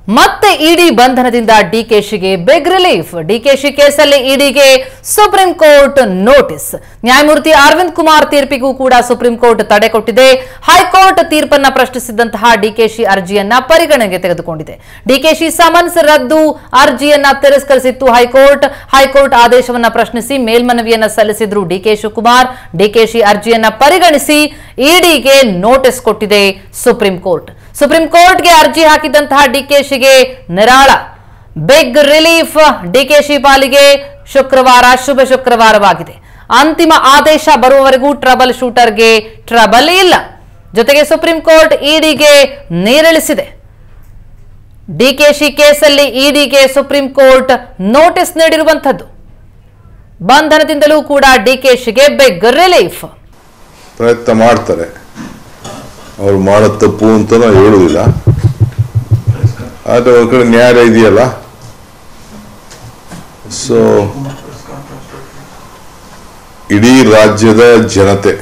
ಮತ್ತೆ ಇಡಿ ಬಂಧನದಿಂದ ಡಿಕೆಶಿಗೆ big relief DKShi ಕೇಸಲ್ಲಿ ಇಡಿಗೆ ಸುಪ್ರೀಂ ಕೋರ್ಟ್ ನೋಟಿಸ್ ನ್ಯಾಯಮೂರ್ತಿ ಅರವಿಂದ್ ಕುಮಾರ್ ತೀರ್ಪಿಗೂ ಕೂಡ ಸುಪ್ರೀಂ ಕೋರ್ಟ್ ತಡೆ ಕೊಟ್ಟಿದೆ ಹೈಕೋರ್ಟ್ ತೀರ್ಪನ್ನ ಪ್ರಶ್ನಿಸಿದಂತಹ ಡಿಕೆಶಿ ಅರ್ಜಿಯನ್ನ ಪರಿಗಣನೆಗೆ ತೆಗೆದುಕೊಂಡಿದೆ ಡಿಕೆಶಿ ಸಮನ್ಸ್ ರದ್ದು ಅರ್ಜಿಯನ್ನ ತಿರಸ್ಕರಿಸಿತ್ತು ಹೈಕೋರ್ಟ್ ಹೈಕೋರ್ಟ್ ಆದೇಶವನ್ನ ಪ್ರಶ್ನಿಸಿ ಮೇಲ್ಮನವಿಯನ್ನ ಸಲ್ಲಿಸಿದ್ರು ಡಿಕೆ ಶಿವಕುಮಾರ್ ಡಿಕೆಶಿ ಅರ್ಜಿಯನ್ನ ಪರಿಗಣಿಸಿ ಇಡಿಗೆ ನೋಟಿಸ್ ಕೊಟ್ಟಿದೆ ಸುಪ್ರೀಂ ಕೋರ್ಟ್ ಸುಪ್ರೀಂ ಕೋರ್ಟ್ಗೆ ಅರ್ಜಿ ಹಾಕಿದಂತಹ ಡಿಕೆಶಿಗೆ ನಿರಾಳ ಬಿಗ್ ರಿಲೀಫ್ ಡಿಕೆಶಿ ಪಾಲಿಗೆ ಶುಕ್ರವಾರ ಶುಭ ಶುಕ್ರವಾರವಾಗಿದೆ ಅಂತಿಮ ಆದೇಶ ಬರುವವರೆಗೂ ಟ್ರಬಲ್ ಶೂಟರ್ಗೆ ಟ್ರಬಲ್ ಇಲ್ಲ ಜೊತೆಗೆ ಸುಪ್ರೀಂ ಕೋರ್ಟ್ ಇಡಿಗೆ ನೀರಿಳಿಸಿದೆ ಡಿಕೆಶಿ ಕೇಸಲ್ಲಿ ಇಡಿಗೆ ಸುಪ್ರೀಂ ಕೋರ್ಟ್ ನೋಟಿಸ್ ನೀಡಿರುವಂಥದ್ದು ಬಂಧನದಿಂದಲೂ ಕೂಡ ಡಿಕೆಶಿಗೆ ಬಿಗ್ ರಿಲೀಫ್ ಪ್ರಯತ್ನ ಮಾಡ್ತಾರೆ ಅವ್ರು ಮಾಡೋ ತಪ್ಪು ಅಂತ ನಾವು ಹೇಳುವುದಿಲ್ಲ ಆದರೆ ಒಂದು ಕಡೆ ನ್ಯಾಯ ಇದೆಯಲ್ಲ ಸೊ ಇಡೀ ರಾಜ್ಯದ ಜನತೆ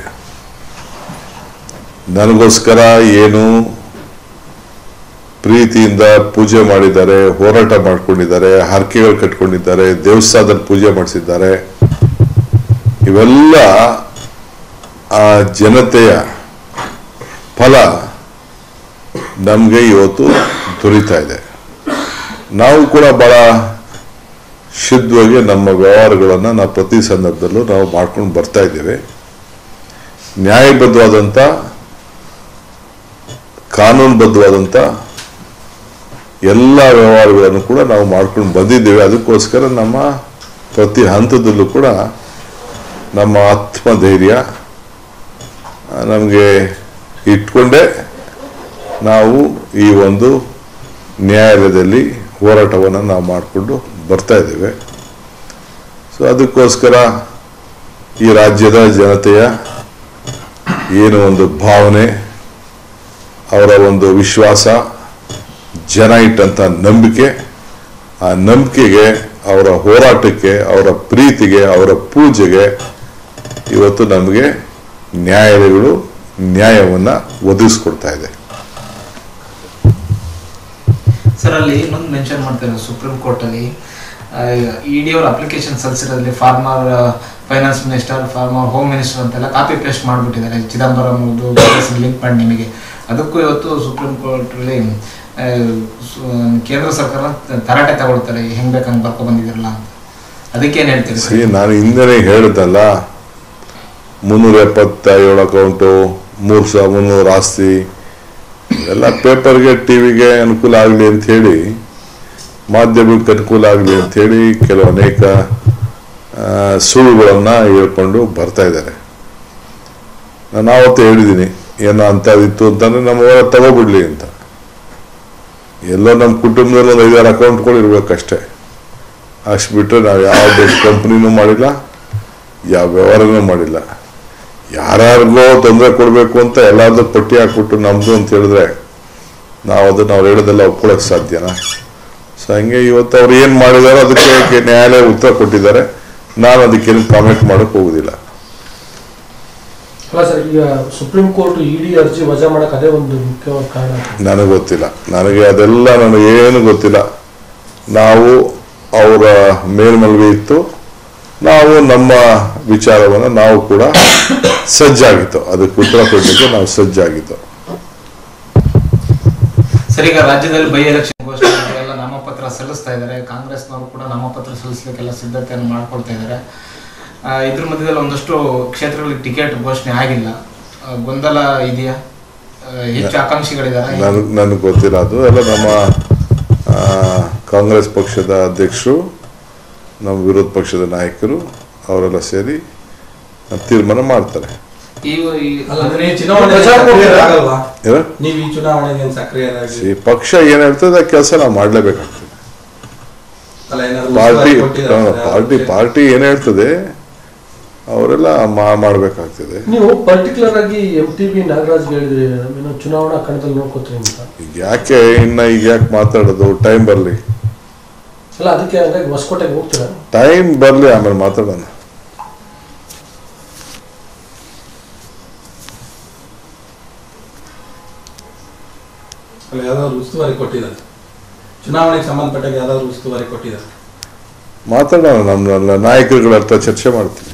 ನನಗೋಸ್ಕರ ಏನು ಪ್ರೀತಿಯಿಂದ ಪೂಜೆ ಮಾಡಿದ್ದಾರೆ ಹೋರಾಟ ಮಾಡ್ಕೊಂಡಿದ್ದಾರೆ ಹರಕೆಗಳು ಕಟ್ಕೊಂಡಿದ್ದಾರೆ ದೇವಸ್ಥಾನದಲ್ಲಿ ಪೂಜೆ ಮಾಡಿಸಿದ್ದಾರೆ ಇವೆಲ್ಲ ಆ ಜನತೆಯ ಫಲ ನಮಗೆ ಇವತ್ತು ದೊರೀತಾ ಇದೆ ನಾವು ಕೂಡ ಬಹಳ ಶುದ್ಧವಾಗಿ ನಮ್ಮ ವ್ಯವಹಾರಗಳನ್ನು ನಾವು ಪ್ರತಿ ಸಂದರ್ಭದಲ್ಲೂ ನಾವು ಮಾಡ್ಕೊಂಡು ಬರ್ತಾ ಇದ್ದೇವೆ ನ್ಯಾಯಬದ್ಧವಾದಂಥ ಕಾನೂನುಬದ್ಧವಾದಂಥ ಎಲ್ಲ ವ್ಯವಹಾರಗಳನ್ನು ಕೂಡ ನಾವು ಮಾಡ್ಕೊಂಡು ಬಂದಿದ್ದೇವೆ ಅದಕ್ಕೋಸ್ಕರ ನಮ್ಮ ಪ್ರತಿ ಹಂತದಲ್ಲೂ ಕೂಡ ನಮ್ಮ ಆತ್ಮಧೈರ್ಯ ನಮಗೆ ಇಟ್ಕೊಂಡೇ ನಾವು ಈ ಒಂದು ನ್ಯಾಯಾಲಯದಲ್ಲಿ ಹೋರಾಟವನ್ನು ನಾವು ಮಾಡಿಕೊಂಡು ಬರ್ತಾ ಇದ್ದೇವೆ ಸೊ ಅದಕ್ಕೋಸ್ಕರ ಈ ರಾಜ್ಯದ ಜನತೆಯ ಏನು ಒಂದು ಭಾವನೆ ಅವರ ಒಂದು ವಿಶ್ವಾಸ ಜನ ಇಟ್ಟಂಥ ನಂಬಿಕೆ ಆ ನಂಬಿಕೆಗೆ ಅವರ ಹೋರಾಟಕ್ಕೆ ಅವರ ಪ್ರೀತಿಗೆ ಅವರ ಪೂಜೆಗೆ ಇವತ್ತು ನಮಗೆ ನ್ಯಾಯಾಲಯಗಳು ನ್ಯಾಯವನ್ನು ಒದಗಿಸ್ಕೊಡ್ತಾ ಇದೆ ಸರ್ ಅಲ್ಲಿ ಇನ್ನೊಂದು ಮೆನ್ಷನ್ ಮಾಡ್ತಾರೆ ಸುಪ್ರೀಂ ಕೋರ್ಟ್ ಅಲ್ಲಿ ಇಡಿ ಅವ್ರ ಅಪ್ಲಿಕೇಶನ್ ಸಲ್ಲಿಸಿರೋದ್ರಲ್ಲಿ former finance minister former home minister ಅಂತೆಲ್ಲ ಕಾಪಿ ಪೇಸ್ಟ್ ಮಾಡಿಬಿಟ್ಟಿದ್ದಾರೆ ಚಿದಂಬರಂ ಲಿಂಕ್ ಮಾಡಿ ನಿಮಗೆ ಅದಕ್ಕೂ ಇವತ್ತು ಸುಪ್ರೀಂ ಕೋರ್ಟ್ ಅಲ್ಲಿ ಆ, ಸು- ಕೇಂದ್ರ ಸರ್ಕಾರ ತರಾಟೆ ತಗೊಳ್ತಾರೆ ಹೆಂಗ್ ಬೇಕಂಗ್ ಬರ್ಕೊ ಬಂದಿದಿರಲ್ಲ ಅಂತ ಅದಕ್ಕೇನ್ ಹೇಳ್ತೀರಿ ಸಿ ನಾನು ಹಿಂದೆನೇ ಹೇಳಿದ್ದಲ್ಲ ಮುನ್ನೂರ ಎಪ್ಪತ್ತ ಏಳು ಅಕೌಂಟು ಮೂರು ಸಾವಿರ ಮುನ್ನೂರು ಆಸ್ತಿ ಎಲ್ಲ ಪೇಪರ್ಗೆ ಟಿವಿಗೆ ಅನುಕೂಲ ಆಗಲಿ ಅಂತ ಹೇಳಿ ಮಾಧ್ಯಮಕ್ಕೆ ಅನುಕೂಲ ಆಗಲಿ ಅಂತ ಹೇಳಿ ಕೆಲವು ಅನೇಕ ಆ, ಸುಳ್ಳುಗಳನ್ನು ಹೇಳ್ಕೊಂಡು ಬರ್ತಾ ಇದ್ದಾರೆ ನಾನು ಆವತ್ತೇ ಹೇಳಿದ್ದೀನಿ ಏನೋ ಅಂಥದ್ದಿತ್ತು ಅಂತಂದ್ರೆ ನಮ್ಮ ಹೊರ ತಗೋಬಿಡ್ಲಿ ಅಂತ ಎಲ್ಲೋ ನಮ್ಮ ಕುಟುಂಬದಲ್ಲಿ ಒಂದು ಐದಾರು ಅಕೌಂಟ್ಗಳು ಇರ್ಬೇಕಷ್ಟೇ ಅಷ್ಟು ಬಿಟ್ಟರೆ ನಾವು ಯಾವುದೇ ಕಂಪ್ನಿನೂ ಮಾಡಿಲ್ಲ ಯಾವ ವ್ಯವಹಾರನೂ ಮಾಡಿಲ್ಲ ಯಾರ್ಯಾರಿಗೋ ತೊಂದರೆ ಕೊಡಬೇಕು ಅಂತ ಎಲ್ಲಾರ್ದು ಪಟ್ಟಿ ಹಾಕ್ಬಿಟ್ಟು ನಮ್ಮದು ಅಂತ ಹೇಳಿದ್ರೆ ನಾವು ಅದನ್ನು ಅವ್ರು ಹೇಳೋದೆಲ್ಲ ಒಪ್ಕೊಳ್ಳೋಕೆ ಸಾಧ್ಯನಾ ಸೊ ಹಂಗೆ ಇವತ್ತು ಅವ್ರು ಏನು ಮಾಡಿದಾರೋ ಅದಕ್ಕೆ ನ್ಯಾಯಾಲಯ ಉತ್ತರ ಕೊಟ್ಟಿದ್ದಾರೆ ನಾನು ಅದಕ್ಕೇನು ಕಾಮೆಂಟ್ ಮಾಡೋಕೆ ಹೋಗುದಿಲ್ಲ ಅಲ್ಲ ಸರ್ ಈಗ ಸುಪ್ರೀಂ ಕೋರ್ಟ್ ಇಡಿ ಅರ್ಜಿ ವಜಾ ಮಾಡಕ್ ಅದೇ ಒಂದು ಮುಖ್ಯವಾದ ಕಾರಣ ನನಗೆ ಗೊತ್ತಿಲ್ಲ ನನಗೆ ಅದೆಲ್ಲ ನನಗೆ ಏನು ಗೊತ್ತಿಲ್ಲ ನಾವು ಅವರ ಮೇಲ್ಮನವಿ ಇತ್ತು ನಾವು ನಮ್ಮ ವಿಚಾರವನ್ನು ನಾವು ಕೂಡ ಸಜ್ಜಾಗಿತ್ತು ಅದಕ್ಕೆ ಉತ್ತರ ಕೊಡಲಿಕ್ಕೆ ನಾವು ಸಜ್ಜಾಗಿತ್ತು ಸರ್ ಈಗ ರಾಜ್ಯದಲ್ಲಿ ಬೈ ಎಲೆಕ್ಷನ್ ಘೋಷಣೆ ಎಲ್ಲ ನಾಮಪತ್ರ ಸಲ್ಲಿಸ್ತಾ ಇದ್ದಾರೆ ಕಾಂಗ್ರೆಸ್ನವರು ಕೂಡ ನಾಮಪತ್ರ ಸಲ್ಲಿಸಲಿಕ್ಕೆಲ್ಲ ಸಿದ್ಧತೆಯನ್ನು ಮಾಡ್ಕೊಳ್ತಾ ಇದ್ದಾರೆ ಆ, ಇದ್ರ ಮಧ್ಯದಲ್ಲಿ ಒಂದಷ್ಟು ಕ್ಷೇತ್ರಗಳಿಗೆ ಟಿಕೆಟ್ ಘೋಷಣೆ ಆಗಿಲ್ಲ ಆ, ಗೊಂದಲ ಇದೆಯಾ ಆ, ಹೆಚ್ಚು ಆಕಾಂಕ್ಷಿಗಳಿದ್ದಾರೆ ನನಗೆ ನನಗೆ ಗೊತ್ತಿಲ್ಲ ಅದು ಎಲ್ಲ ನಮ್ಮ ಆ, ಕಾಂಗ್ರೆಸ್ ಪಕ್ಷದ ಅಧ್ಯಕ್ಷರು ನಮ್ಮ ವಿರೋಧ ಪಕ್ಷದ ನಾಯಕರು ಅವರೆಲ್ಲ ಸೇರಿ ತೀರ್ಮಾನ ಮಾಡ್ತಾರೆ ಈ ಈ- ಅಲ್ಲ ಅದನ್ನೇ ನೀವು ಚುನಾವಣೆ ಸಕ್ರಿಯರಾಗಲ್ವಾ ಏನ ನೀವು ಈ ಚುನಾವಣೆಗೆ ಏನ್ ಸಕ್ರಿಯರಾಗಿ ಈ ಪಕ್ಷ ಏನು ಹೇಳ್ತದೆ ಆ ಕೆಲಸ ನಾವು ಮಾಡಲೇಬೇಕಾಗ್ತದೆ ಅಲ್ಲ ಏನಾದ್ರು ಪಾರ್ಟಿ ಉಸ್ತುವಾರಿ ಕೊಟ್ಟಿದ್ದಾರಾ? ಪಾರ್ಟಿ ಪಾರ್ಟಿ ಏನ್ ಹೇಳ್ತದೆ ಅವರೆಲ್ಲ ಮಾಡಬೇಕಾಗ್ತದೆ ನೀವು ಪರ್ಟಿಕ್ಯುಲರ್ ಆಗಿ ಎಂ ಟಿ ಬಿ ನಾಗರಾಜ್ ಹೇಳಿದ್ರಿ ಏನೋ ಚುನಾವಣಾ ಕಣದಲ್ಲಿ ನೋಡ್ಕೋತೀರಿ ಅಂತ ಈಗ ಯಾಕೆ ಇನ್ನ ಈಗ ಯಾಕೆ ಮಾತಾಡೋದು ಟೈಮ್ ಬರಲಿ ಅಲ್ಲ ಅದಕ್ಕೆ ಹಂಗಾಗಿ ಹೊಸಕೋಟೆಗೆ ಹೋಗ್ತೀರಾ ಟೈಮ್ ಬರಲಿ ಆಮೇಲೆ ಮಾತಾಡೋಣ ಅಲ್ಲ ಯಾವ್ದಾದ್ರು ಉಸ್ತುವಾರಿ ಕೊಟ್ಟಿದ್ದಾರೆ ಚುನಾವಣೆಗೆ ಸಂಬಂಧಪಟ್ಟಾಗ ಯಾವ್ದಾದ್ರು ಉಸ್ತುವಾರಿ ಕೊಟ್ಟಿದ್ದಾರೆ ಮಾತಾಡೋಣ ನಮ್ಮ ನಾಯಕರುಗಳ ಹತ್ರ ಚರ್ಚೆ ಮಾಡ್ತೀನಿ